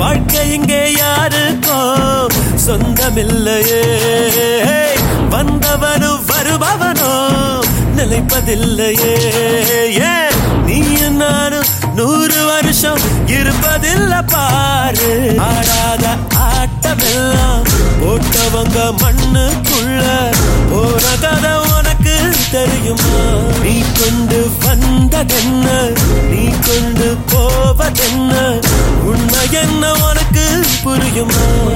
வாழ்க்கை இங்கே யாருக்கோ சொந்தமில்லையே வந்தவனும் வருபவனோ நிலைப்பதில்லையே ஏன் நீயும் நானும் நூறு வருஷம் இருப்பதில்ல பாரு ஆடாத ஆட்டமெல்லாம் போட்டவங்க மண்ணுக்குள்ள போன கதை உனக்கு தெரியுமா நீ கொண்டு வந்ததென்ன